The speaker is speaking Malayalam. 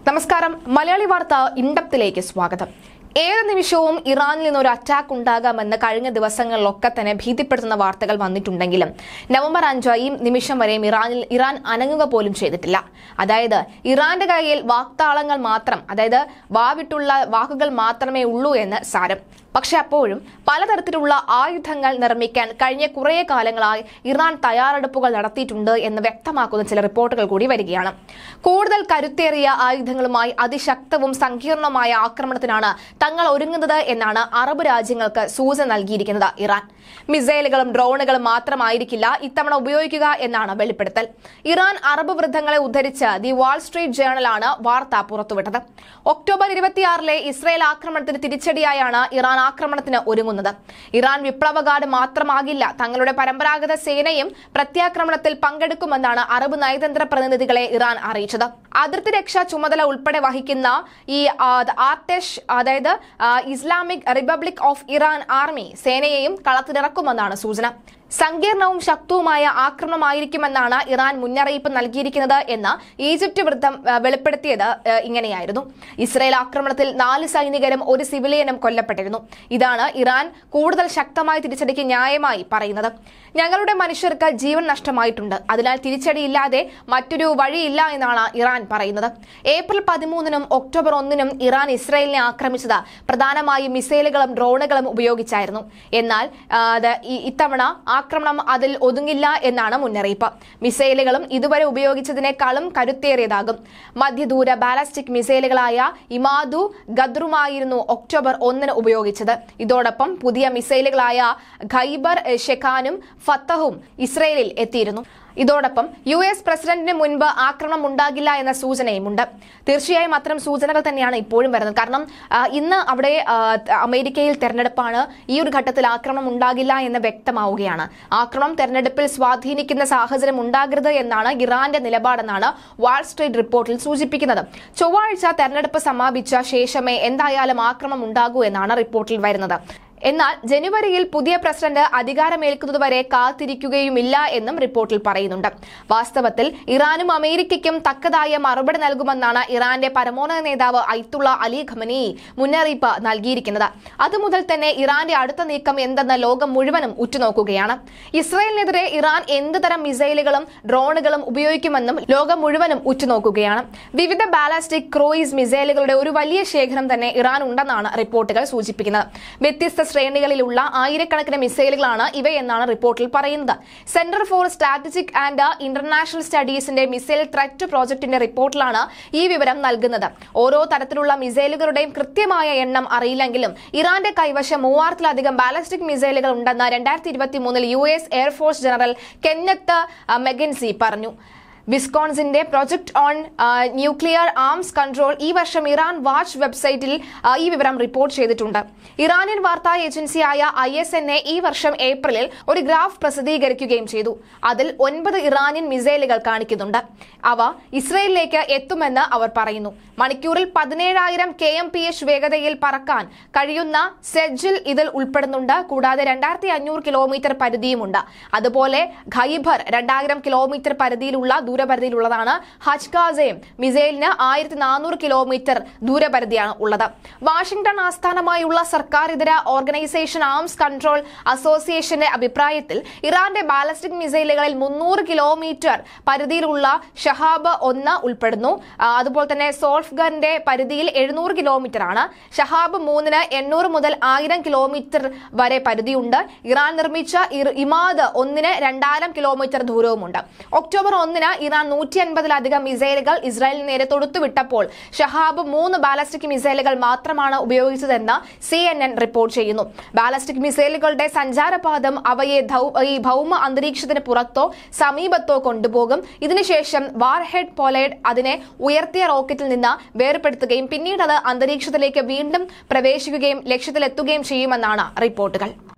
നമസ്കാരം മലയാളി വാർത്ത ഇൻഡപ്തിലേക്ക് സ്വാഗതം ഏത് നിമിഷവും ഇറാനിൽ നിന്ന് ഒരു അറ്റാക്ക് ഉണ്ടാകാമെന്ന് കഴിഞ്ഞ ദിവസങ്ങളിലൊക്കെ തന്നെ ഭീതിപ്പെടുത്തുന്ന വാർത്തകൾ വന്നിട്ടുണ്ടെങ്കിലും നവംബർ അഞ്ച് ഈ നിമിഷം വരെയും ഇറാനിൽ ഇറാൻ അനങ്ങുക പോലും ചെയ്തിട്ടില്ല അതായത് ഇറാന്റെ കയ്യിൽ വാക്താളങ്ങൾ മാത്രം അതായത് വാവിട്ടുള്ള വാക്കുകൾ മാത്രമേ ഉള്ളൂ എന്ന് സാരം പക്ഷെ അപ്പോഴും പലതരത്തിലുള്ള ആയുധങ്ങൾ നിർമ്മിക്കാൻ കഴിഞ്ഞ കുറേ കാലങ്ങളായി ഇറാൻ തയ്യാറെടുപ്പുകൾ നടത്തിയിട്ടുണ്ട് എന്ന് വ്യക്തമാക്കുന്ന ചില റിപ്പോർട്ടുകൾ കൂടി വരികയാണ് കൂടുതൽ കരുത്തേറിയ ആയുധങ്ങളുമായി അതിശക്തവും സങ്കീർണമായ ആക്രമണത്തിനാണ് തങ്ങൾ ഒരുങ്ങുന്നത് എന്നാണ് അറബ് രാജ്യങ്ങൾക്ക് സൂചന നൽകിയിരിക്കുന്നത് ഇറാൻ മിസൈലുകളും ഡ്രോണുകളും മാത്രമായിരിക്കില്ല ഇത്തവണ ഉപയോഗിക്കുക എന്നാണ് വെളിപ്പെടുത്തൽ ഇറാൻ അറബ് വൃദ്ധങ്ങളെ ഉദ്ധരിച്ച് ദി വാൾ സ്ട്രീറ്റ് ജേണലാണ് വാർത്ത പുറത്തുവിട്ടത് ഒക്ടോബർ ഇരുപത്തിയാറിലെ ഇസ്രായേൽ ആക്രമണത്തിന് തിരിച്ചടിയായാണ് ഇറാൻ ആക്രമണത്തിന് ഒരുങ്ങുന്നത് ഇറാൻ വിപ്ലവകാട് മാത്രമാകില്ല തങ്ങളുടെ പരമ്പരാഗത സേനയും പ്രത്യാക്രമണത്തിൽ പങ്കെടുക്കുമെന്നാണ് അറബ് നയതന്ത്ര പ്രതിനിധികളെ ഇറാൻ അറിയിച്ചത് അതിർത്തി രക്ഷാ ചുമതല ഉൾപ്പെടെ വഹിക്കുന്ന ഈ ആ, ആർടെഷ് അതായത് ആ, Islamic Republic of Iran army സേനയെയും കളത്തിലിറക്കുമെന്നാണ് സൂചന സങ്കീർണവും ശക്തവുമായ ആക്രമണമായിരിക്കുമെന്നാണ് ഇറാൻ മുന്നറിയിപ്പ് നൽകിയിരിക്കുന്നത് എന്ന് ഈജിപ്ത് വൃത്തം ആ, വെളിപ്പെടുത്തിയത് ആ, ഇങ്ങനെയായിരുന്നു ഇസ്രായേൽ ആക്രമണത്തിൽ നാല് സൈനികരും ഒരു സിവിലിയനും കൊല്ലപ്പെട്ടിരുന്നു ഇതാണ് ഇറാൻ കൂടുതൽ ശക്തമായ തിരിച്ചടിക്ക് ന്യായമായി പറയുന്നത് ഞങ്ങളുടെ മനുഷ്യർക്ക് ജീവൻ നഷ്ടമായിട്ടുണ്ട് അതിനാൽ തിരിച്ചടിയില്ലാതെ മറ്റൊരു വഴിയില്ല എന്നാണ് ഇറാൻ പറയുന്നത് ഏപ്രിൽ പതിമൂന്നിനും ഒക്ടോബർ ഒന്നിനും ഇറാൻ ഇസ്രായേലിനെ ആക്രമിച്ചത് പ്രധാനമായും മിസൈലുകളും ഡ്രോണുകളും ഉപയോഗിച്ചായിരുന്നു എന്നാൽ ആ, അത് ഈ- ഇത്തവണ ആക്രമണം അതിൽ ഒതുങ്ങില്ല എന്നാണ് മുന്നറിയിപ്പ് മിസൈലുകളും ഇതുവരെ ഉപയോഗിച്ചതിനേക്കാളും കരുത്തേറിയതാകും മധ്യദൂര ബാലസ്റ്റിക് മിസൈലുകളായ ഇമാദു ഗദ്രുമായിരുന്നു ഒക്ടോബർ ഒന്നിന് ഉപയോഗിച്ചത് ഇതോടൊപ്പം പുതിയ മിസൈലുകളായ ഖൈബർ ഷെഖാനും ഫത്തഹും ഇസ്രയേലിൽ എത്തിയിരുന്നു ഇതോടൊപ്പം യു എസ് പ്രസിഡന്റിന് മുൻപ് ആക്രമണം ഉണ്ടാകില്ല എന്ന സൂചനയുമുണ്ട് തീർച്ചയായും അത്തരം സൂചനകൾ തന്നെയാണ് ഇപ്പോഴും വരുന്നത് കാരണം ആ, ഇന്ന് അവിടെ ആ, ത- അമേരിക്കയിൽ തെരഞ്ഞെടുപ്പാണ് ഈ ഒരു ഘട്ടത്തിൽ ആക്രമണം ഉണ്ടാകില്ല എന്ന് വ്യക്തമാവുകയാണ് ആക്രമണം തെരഞ്ഞെടുപ്പിൽ സ്വാധീനിക്കുന്ന സാഹചര്യം ഉണ്ടാകരുത് എന്നാണ് ഇറാന്റെ നിലപാടെന്നാണ് വാൾ സ്ട്രീറ്റ് റിപ്പോർട്ടിൽ സൂചിപ്പിക്കുന്നത് ചൊവ്വാഴ്ച തെരഞ്ഞെടുപ്പ് സമാപിച്ച ശേഷമേ എന്തായാലും ആക്രമണം ഉണ്ടാകൂ എന്നാണ് റിപ്പോർട്ടിൽ വരുന്നത് എന്നാൽ ജനുവരിയിൽ പുതിയ പ്രസിഡന്റ് അധികാരമേൽക്കുന്നതുവരെ കാത്തിരിക്കുകയുമില്ല എന്നും റിപ്പോർട്ടിൽ പറയുന്നുണ്ട് വാസ്തവത്തിൽ ഇറാനും അമേരിക്കയ്ക്കും തക്കതായ മറുപടി നൽകുമെന്നാണ് ഇറാന്റെ പരമോന്നത നേതാവ് ഐത്തുള്ള അലി ഖമനി മുന്നറിയിപ്പ് നൽകിയിരിക്കുന്നത് അതുമുതൽ തന്നെ ഇറാന്റെ അടുത്ത നീക്കം എന്തെന്ന് ലോകം മുഴുവനും ഉറ്റുനോക്കുകയാണ് ഇസ്രായേലിനെതിരെ ഇറാൻ എന്ത് തരം മിസൈലുകളും ഡ്രോണുകളും ഉപയോഗിക്കുമെന്നും ലോകം മുഴുവനും ഉറ്റുനോക്കുകയാണ് വിവിധ ബാലാസ്റ്റിക് ക്രൂയിസ് മിസൈലുകളുടെ ഒരു വലിയ ശേഖരം തന്നെ ഇറാൻ ഉണ്ടെന്നാണ് റിപ്പോർട്ടുകൾ സൂചിപ്പിക്കുന്നത് വ്യത്യസ്ത ശ്രേണികളിലുള്ള ആയിരക്കണക്കിന് മിസൈലുകളാണ് ഇവയെന്നാണ് റിപ്പോർട്ടിൽ പറയുന്നത് centre for strategic and international സ്റ്റഡീസിന്റെ മിസൈൽ ത്രെറ്റ് പ്രോജക്ടിന്റെ റിപ്പോർട്ടിലാണ് ഈ വിവരം നൽകുന്നത് ഓരോ തരത്തിലുള്ള മിസൈലുകളുടെയും കൃത്യമായ എണ്ണം അറിയില്ലെങ്കിലും ഇറാന്റെ കൈവശം മൂവായിരത്തിലധികം ബാലസ്റ്റിക് മിസൈലുകൾ ഉണ്ടെന്ന് രണ്ടായിരത്തി ഇരുപത്തി മൂന്നിൽ U S air force general Kenneth uh, McKenzie പറഞ്ഞു വിസ്കോൺസിന്റെ project on nuclear arms control ഈ വർഷം ഇറാൻ വാച്ച് വെബ്സൈറ്റിൽ ആ, ഈ വിവരം റിപ്പോർട്ട് ചെയ്തിട്ടുണ്ട് ഇറാനിയൻ വാർത്താ ഏജൻസിയായ ഐ എസ് എൻ എ ഈ വർഷം ഏപ്രിലിൽ ഒരു ഗ്രാഫ് പ്രസിദ്ധീകരിക്കുകയും ചെയ്തു അതിൽ ഒൻപത് ഇറാനിയൻ മിസൈലുകൾ കാണിക്കുന്നുണ്ട് അവ ഇസ്രയേലിലേക്ക് എത്തുമെന്ന് അവർ പറയുന്നു മണിക്കൂറിൽ പതിനേഴായിരം കെ എം പി എച്ച് വേഗതയിൽ പറക്കാൻ കഴിയുന്ന സെഡ്ജിൽ ഇതിൽ ഉൾപ്പെടുന്നുണ്ട് കൂടാതെ രണ്ടായിരത്തി അഞ്ഞൂറ് കിലോമീറ്റർ പരിധിയുമുണ്ട് അതുപോലെ ഖൈബർ രണ്ടായിരം കിലോമീറ്റർ പരിധിയിലുള്ള ദൂരപരിധിയിലുള്ളതാണ് ഹജ്കാസയും മിസൈലിന് ആയിരത്തി നാനൂറ് കിലോമീറ്റർ ദൂരപരിധിയാണ് ഉള്ളത് വാഷിംഗ്ടൺ ആസ്ഥാനമായുള്ള സർക്കാർ ഇതര ഓർഗനൈസേഷൻ ആംസ് കൺട്രോൾ അസോസിയേഷന്റെ അഭിപ്രായത്തിൽ ഇറാന്റെ ബാലസ്റ്റിക് മിസൈലുകളിൽ മുന്നൂറ് കിലോമീറ്റർ പരിധിയിലുള്ള ഷഹാബ് ഒന്ന് ഉൾപ്പെടുന്നു ആ, അതുപോലെ തന്നെ സോൾഫ്ഗറിന്റെ പരിധിയിൽ എഴുന്നൂറ് കിലോമീറ്റർ ആണ് ഷഹാബ് മൂന്നിന് എണ്ണൂറ് മുതൽ ആയിരം കിലോമീറ്റർ വരെ പരിധിയുണ്ട് ഇറാൻ നിർമ്മിച്ച ഇർ- ഇമാദ് ഒന്നിന് രണ്ടായിരം കിലോമീറ്റർ ദൂരവുമുണ്ട് ഒക്ടോബർ ഒന്നിന് ഇറാൻ നൂറ്റി അൻപതിലധികം മിസൈലുകൾ ഇസ്രായേലിന് നേരെ തൊടുത്തുവിട്ടപ്പോൾ ഷഹാബ് മൂന്ന് ബാലസ്റ്റിക് മിസൈലുകൾ മാത്രമാണ് ഉപയോഗിച്ചതെന്ന് സി എൻ എൻ റിപ്പോർട്ട് ചെയ്യുന്നു ബാലസ്റ്റിക് മിസൈലുകളുടെ സഞ്ചാരപാതം അവയെ ധൗ- ഈ ഭൗമ അന്തരീക്ഷത്തിന് പുറത്തോ സമീപത്തോ കൊണ്ടുപോകും ഇതിനുശേഷം വാർഹെഡ് പോലൈഡ് അതിനെ ഉയർത്തിയ റോക്കറ്റിൽ നിന്ന് വേർപെടുത്തുകയും പിന്നീട് അത് അന്തരീക്ഷത്തിലേക്ക് വീണ്ടും പ്രവേശിക്കുകയും ലക്ഷ്യത്തിലെത്തുകയും ചെയ്യുമെന്നാണ് റിപ്പോർട്ടുകൾ